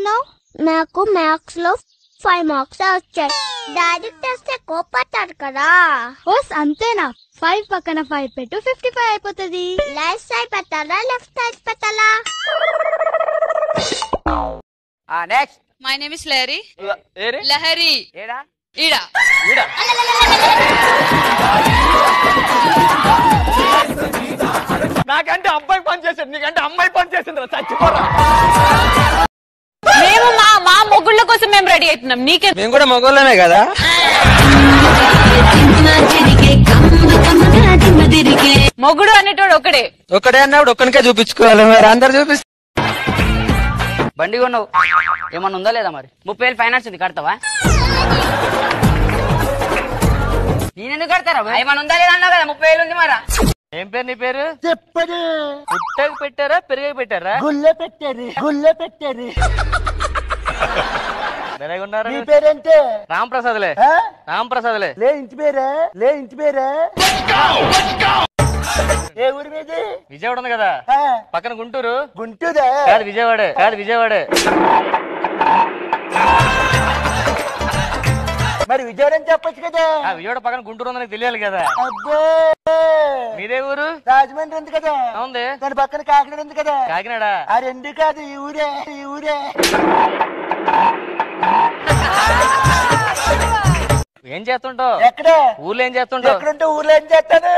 చెప్తున్నావు నాకు మ్యాథ్స్ లో ఫైవ్ మార్క్స్ వచ్చాయి డాడీ టెస్ట్ కోపడతాడు కదా ఓస్ అంతేనా ఫైవ్ పక్కన ఫైవ్ పెట్టు ఫిఫ్టీ ఫైవ్ అయిపోతుంది లెఫ్ట్ సైడ్ పెట్టాలా లెఫ్ట్ సైడ్ పెట్టాలా next my name is Lahari ఏరి లహరి ఏడా ఈడా ఈడ నాకంటే అబ్బాయి పని చేసాడు నీకంటే అమ్మాయి పని చేసింది చచ్చిపోరా మేము మా మా మొగుళ్ళ కోసం మేము రెడీ అవుతున్నాం నీకే మేము కూడా మగోళ్ళమే కదా మొగుడు అనేటోడు ఒకడే ఒక్కడే అన్నప్పుడు ఒక్కనికే చూపించుకోవాలి మరి అందరు చూపిస్తే బండి కొన్నావు ఏమన్నా ఉందా లేదా మరి ముప్పై వేలు ఫైనాన్స్ ఉంది కడతావా నేనెందుకు కడతారా ఏమన్నా ఉందా లేదా అన్నావు కదా ముప్పై వేలు ఉంది మరా ఏం పేరు నీ పేరు చెప్పదు పుట్టకు పెట్టారా పెరుగకు పెట్టారా గుళ్ళ పెట్టారు గుళ్ళ పెట్టారు వెరగా ఉన్నారు నీ పేరేంటే రామ్ ప్రసాద్లే ఆ? రామ్ ప్రసాద్లే లే ఇంటి పేరా లే ఇంటి పేరా ఏ ఊరి మీది విజయవాడ ఉంది కదా ఆ, పక్కన గుంటూరు గుంటూరా కాదు విజయవాడే కాదు విజయవాడే మరి విజయవాడ అని చెప్పొచ్చు కదా ఆ విజయవాడ పక్కన గుంటూరు ఉందని తెలియాలి కదా అబ్బో మీదే ఊరు రాజమండ్రి ఉంది కదా ఉంది దాని పక్కన కాకినాడ ఉంది కదా కాకినాడ ఆ రెండు కాదు ఈ ఊరే ఈ ఊరే ఏం చేస్తుంటావు ఎక్కడ ఊర్లో ఏం చేస్తుంటావు ఎక్కడుంటే ఊర్లో ఏం చేస్తాను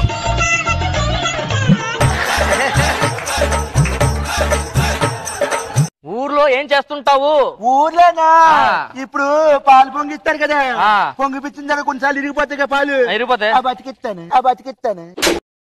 ఊర్లో ఏం చేస్తుంటావు ఊర్లోనా ఆ. ఇప్పుడు పాలు పొంగిస్తారు కదా ఆ. పొంగిపించిన తర్వాత కొన్నిసార్లు ఇరిగిపోతాయి కదా పాలు ఇరిగిపోతే ఆ బతికిస్తాను ఆ బతికిస్తాను